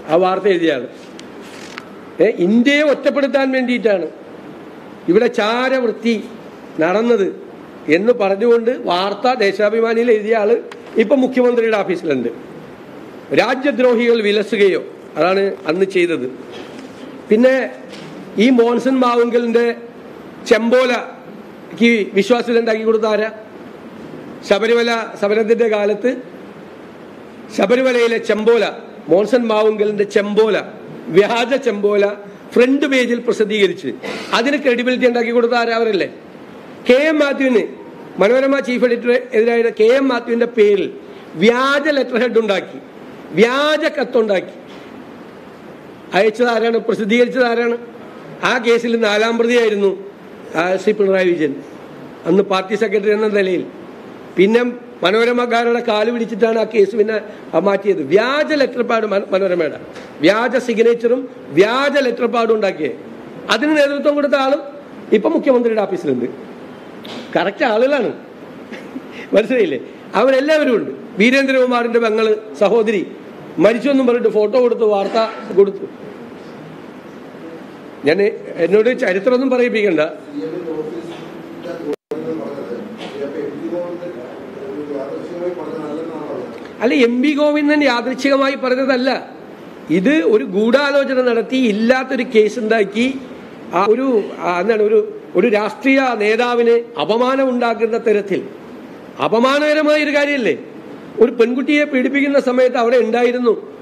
ആ വാർത്ത എഴുതിയാണ് ഏ ഇന്ത്യയെ ഒറ്റപ്പെടുത്താൻ വേണ്ടിയിട്ടാണ് ഇവിടെ ചാരവൃത്തി നടന്നത് എന്ന് പറഞ്ഞുകൊണ്ട് വാർത്ത ദേശാഭിമാനിയിൽ എഴുതിയ ആള് ഇപ്പൊ മുഖ്യമന്ത്രിയുടെ ഓഫീസിലുണ്ട് രാജ്യദ്രോഹികൾ വിലസുകയോ അതാണ് അന്ന് ചെയ്തത് പിന്നെ ഈ മോൻസൺ മാവുങ്കലിന്റെ ചെമ്പോലക്ക് വിശ്വാസം ഉണ്ടാക്കി കൊടുത്ത ആരാ ശബരിമല സമരത്തിന്റെ കാലത്ത് ശബരിമലയിലെ ചെമ്പോല മോൻസൺ മാവുങ്കലിന്റെ ചെമ്പോല വ്യാജ ചെമ്പോല ഫ്രണ്ട് പേജിൽ പ്രസിദ്ധീകരിച്ച് അതിന് ക്രെഡിബിലിറ്റി ഉണ്ടാക്കി കൊടുത്ത ആരാവരല്ലേ കെ എം മാത്യുവിന് മനോരമ ചീഫ് എഡിറ്റർ എതിരായ കെ എം മാത്യുവിന്റെ പേരിൽ വ്യാജ ലെറ്റർ ഹെഡ് ഉണ്ടാക്കി വ്യാജ കത്തുണ്ടാക്കി അയച്ചത് ആരാണ് പ്രസിദ്ധീകരിച്ചത് ആരാണ് ആ കേസിൽ നാലാം പ്രതിയായിരുന്നു ആ, ശ്രീ പിണറായി വിജയൻ അന്ന് പാർട്ടി സെക്രട്ടറി എന്ന നിലയിൽ പിന്നെ മനോരമക്കാരുടെ കാല് പിടിച്ചിട്ടാണ് ആ കേസ് പിന്നെ ആ മാറ്റിയത് വ്യാജ ലെറ്റർ പാഡ് മന- മനോരമയുടെ വ്യാജ സിഗ്നേച്ചറും വ്യാജ ലെറ്റർ പാഡും ഉണ്ടാക്കിയത് അതിന് നേതൃത്വം കൊടുത്ത ആളും ഇപ്പൊ മുഖ്യമന്ത്രിയുടെ ഓഫീസിലുണ്ട് കറക്റ്റ് ആളുകളാണ് മനസ്സിലായില്ലേ അവരെല്ലാവരും ഉണ്ട് വീരേന്ദ്രകുമാറിന്റെ പെങ്ങള് സഹോദരി മരിച്ചു എന്നും പറഞ്ഞിട്ട് ഫോട്ടോ കൊടുത്ത് വാർത്ത കൊടുത്തു ഞാൻ എന്നോട് ചരിത്രമൊന്നും പറയിപ്പിക്കണ്ട അല്ല എം പി ഗോവിന്ദൻ യാദൃച്ഛികമായി പറഞ്ഞതല്ല ഇത് ഒരു ഗൂഢാലോചന നടത്തി ഇല്ലാത്തൊരു കേസ് ഉണ്ടാക്കി ആ ഒരു ആ എന്താണ് ഒരു ഒരു രാഷ്ട്രീയ നേതാവിന് അപമാനം ഉണ്ടാക്കുന്ന തരത്തിൽ അപമാനകരമായ ഒരു കാര്യമല്ലേ ഒരു പെൺകുട്ടിയെ പീഡിപ്പിക്കുന്ന സമയത്ത് അവിടെ ഉണ്ടായിരുന്നു